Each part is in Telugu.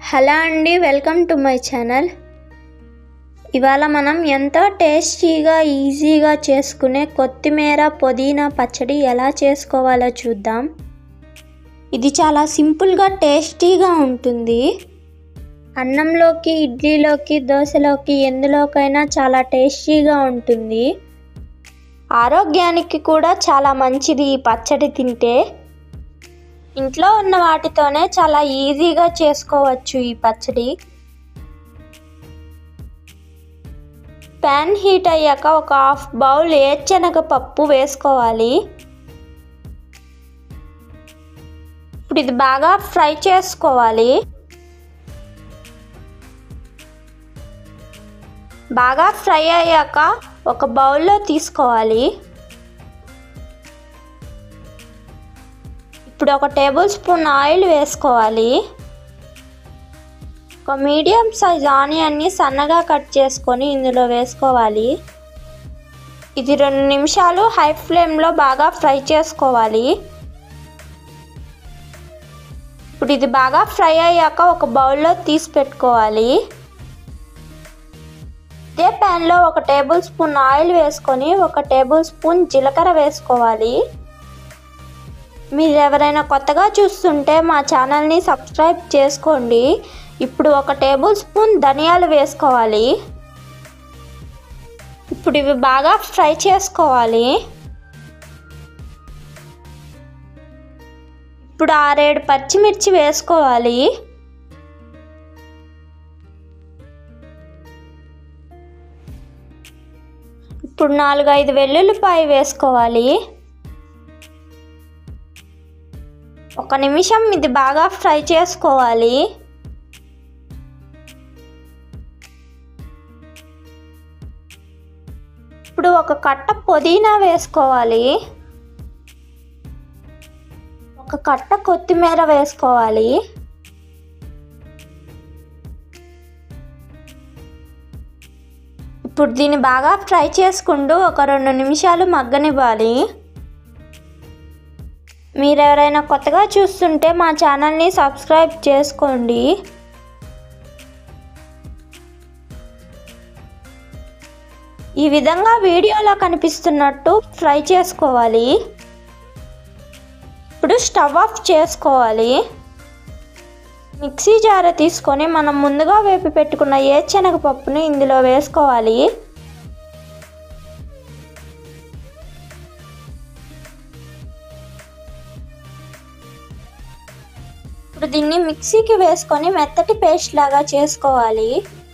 హలో అండి వెల్కమ్ టు మై ఛానల్ ఇవాళ మనం ఎంతో టేస్టీగా ఈజీగా చేసుకునే కొత్తిమీర పుదీనా పచ్చడి ఎలా చేసుకోవాలో చూద్దాం ఇది చాలా సింపుల్గా టేస్టీగా ఉంటుంది అన్నంలోకి ఇడ్లీలోకి దోశలోకి ఎందులోకైనా చాలా టేస్టీగా ఉంటుంది ఆరోగ్యానికి కూడా చాలా మంచిది ఈ పచ్చడి తింటే ఇంట్లో ఉన్న వాటితోనే చాలా ఈజీగా చేసుకోవచ్చు ఈ పచ్చడి ప్యాన్ హీట్ అయ్యాక ఒక హాఫ్ బౌల్ ఏడ్చెనగ పప్పు వేసుకోవాలి ఇప్పుడు ఇది బాగా ఫ్రై చేసుకోవాలి బాగా ఫ్రై అయ్యాక ఒక బౌల్లో తీసుకోవాలి ఇప్పుడు ఒక టేబుల్ స్పూన్ ఆయిల్ వేసుకోవాలి ఒక మీడియం సైజ్ ఆనియన్ని సన్నగా కట్ చేసుకొని ఇందులో వేసుకోవాలి ఇది రెండు నిమిషాలు హై ఫ్లేమ్లో బాగా ఫ్రై చేసుకోవాలి ఇప్పుడు ఇది బాగా ఫ్రై అయ్యాక ఒక బౌల్లో తీసి పెట్టుకోవాలి ఇదే ప్యాన్లో ఒక టేబుల్ స్పూన్ ఆయిల్ వేసుకొని ఒక టేబుల్ స్పూన్ జీలకర్ర వేసుకోవాలి మీరు ఎవరైనా కొత్తగా చూస్తుంటే మా ఛానల్ని సబ్స్క్రైబ్ చేసుకోండి ఇప్పుడు ఒక టేబుల్ స్పూన్ ధనియాలు వేసుకోవాలి ఇప్పుడు ఇవి బాగా ఫ్రై చేసుకోవాలి ఇప్పుడు ఆరేడు పచ్చిమిర్చి వేసుకోవాలి ఇప్పుడు నాలుగు ఐదు వెల్లుల్లిపాయ వేసుకోవాలి ఒక నిమిషం ఇది బాగా ఫ్రై చేసుకోవాలి ఇప్పుడు ఒక కట్ట పుదీనా వేసుకోవాలి ఒక కట్ట కొత్తిమీర వేసుకోవాలి ఇప్పుడు దీన్ని బాగా ఫ్రై చేసుకుంటూ ఒక రెండు నిమిషాలు మగ్గనివ్వాలి మీరు ఎవరైనా కొత్తగా చూస్తుంటే మా ఛానల్ని సబ్స్క్రైబ్ చేసుకోండి ఈ విధంగా వీడియోలో కనిపిస్తున్నట్టు ఫ్రై చేసుకోవాలి ఇప్పుడు స్టవ్ ఆఫ్ చేసుకోవాలి మిక్సీ జార తీసుకొని మనం ముందుగా వేపి పెట్టుకున్న ఏ శనగపప్పుని ఇందులో వేసుకోవాలి ఇప్పుడు దీన్ని మిక్సీకి వేసుకొని మెత్తటి పేస్ట్ లాగా చేసుకోవాలి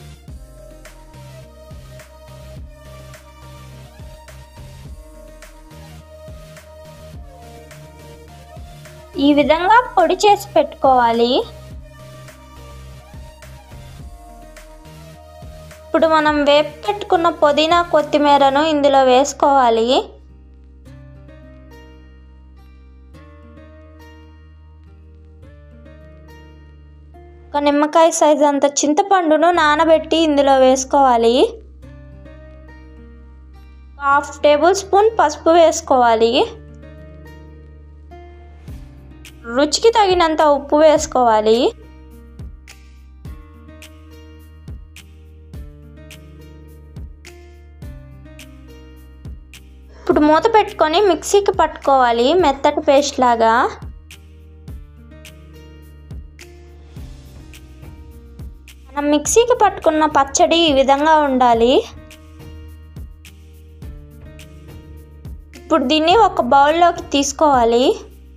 ఈ విధంగా పొడి చేసి పెట్టుకోవాలి ఇప్పుడు మనం వేపి పెట్టుకున్న పుదీనా కొత్తిమీరను ఇందులో వేసుకోవాలి ఒక నిమ్మకాయ సైజ్ అంత చింతపండును నానబెట్టి ఇందులో వేసుకోవాలి హాఫ్ టేబుల్ స్పూన్ పసుపు వేసుకోవాలి రుచికి తగినంత ఉప్పు వేసుకోవాలి ఇప్పుడు మూత పెట్టుకొని మిక్సీకి పట్టుకోవాలి మెత్తటి పేస్ట్ లాగా మనం మిక్సీకి పట్టుకున్న పచ్చడి ఈ విధంగా ఉండాలి ఇప్పుడు దీన్ని ఒక బౌల్లోకి తీసుకోవాలి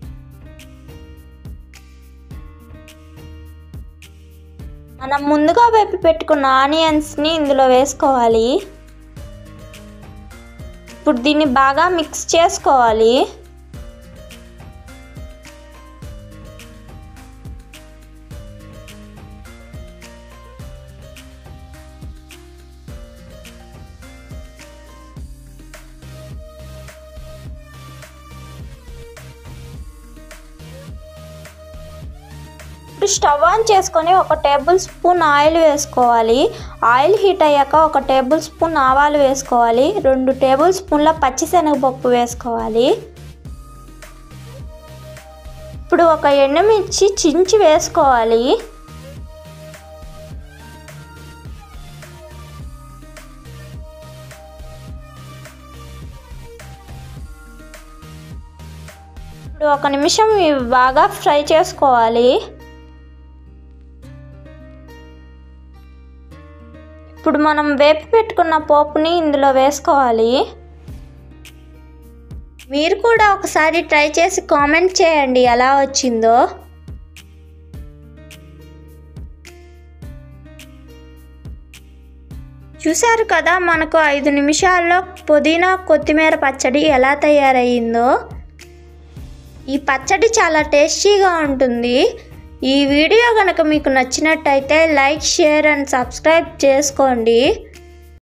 మనం ముందుగా వేపి పెట్టుకున్న ఆనియన్స్ని ఇందులో వేసుకోవాలి ఇప్పుడు దీన్ని బాగా మిక్స్ చేసుకోవాలి ఇప్పుడు స్టవ్ ఆన్ చేసుకొని ఒక టేబుల్ స్పూన్ ఆయిల్ వేసుకోవాలి ఆయిల్ హీట్ అయ్యాక ఒక టేబుల్ స్పూన్ ఆవాలు వేసుకోవాలి రెండు టేబుల్ స్పూన్ల పచ్చిశనగపప్పు వేసుకోవాలి ఇప్పుడు ఒక ఎండుమిర్చి చించి వేసుకోవాలి ఒక నిమిషం ఇవి బాగా ఫ్రై చేసుకోవాలి ఇప్పుడు మనం వేపి పెట్టుకున్న పోపుని ఇందులో వేసుకోవాలి మీరు కూడా ఒకసారి ట్రై చేసి కామెంట్ చేయండి ఎలా వచ్చిందో చూశారు కదా మనకు ఐదు నిమిషాల్లో పుదీనా కొత్తిమీర పచ్చడి ఎలా తయారయ్యిందో ఈ పచ్చడి చాలా టేస్టీగా ఉంటుంది ఈ వీడియో కనుక మీకు నచ్చినట్టయితే లైక్ షేర్ అండ్ సబ్స్క్రైబ్ చేసుకోండి